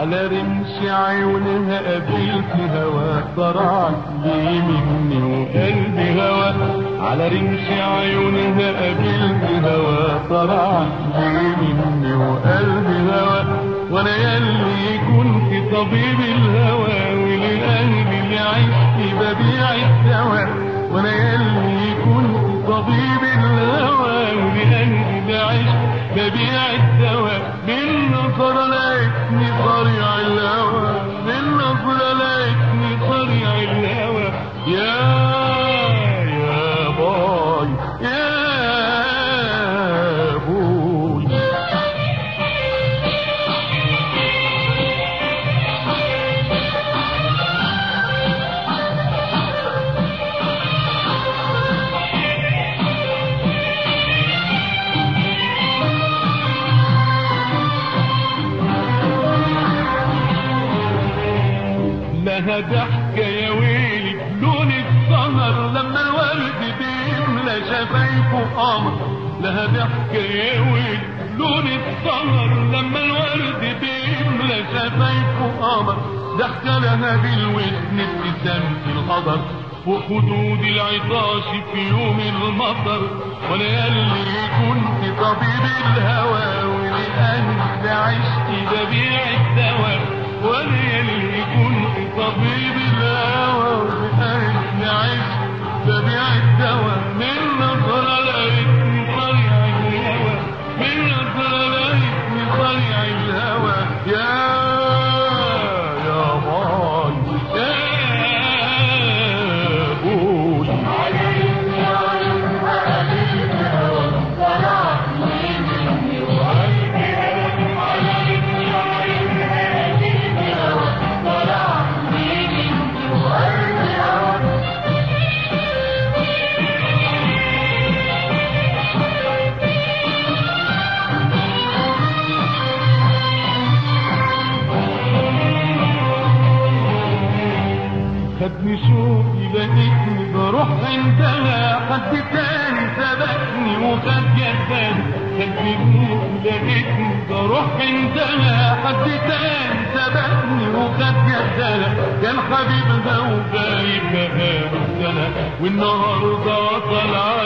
على رمش عيونها قابلت هوا طرعت لي مني وقلبي هوا على رمش عيونها قابلت هوا طرعت لي مني وقلبي هوا وانا يلي كنت طبيب الهوى ولقلبي اللي عشت ببيع الدواء وانا يلي كنت طبيب الهوى ولقلبي اللي عشت ببيع الدواء من نظر لقيتني طريع الهوى من نظر لقيتني طريع الهوى يا يا باي يا بوي لها ضحكة يا ويلي لون السهر لما الورد بيملى شفايفه قمر لها ضحكة يا ويلي لون السهر لما الورد بيملى شفايفه قمر ضحكة لها بالودن ابتسامة القدر فوق خدود العطاش في يوم المطر وانا يلي كنت طبيب الهوى ولقلبي عشت ببيع الدواء وانا يلي كنت طبيب الهوى ولقلبي عشت ببيع الدواء من نظرة لقيتني طريع الهوى من نظرة لقيتني طريع الهوى يا يا باي يا بوي خدني شوقي لقيتني بروح عندها حد تاني سبقني وخد يداني خدني شوقي لقيتني بروح عندها حد تاني سبقني وخد يداني كان حبيبها وغايب بقاله سنة والنهارده طلع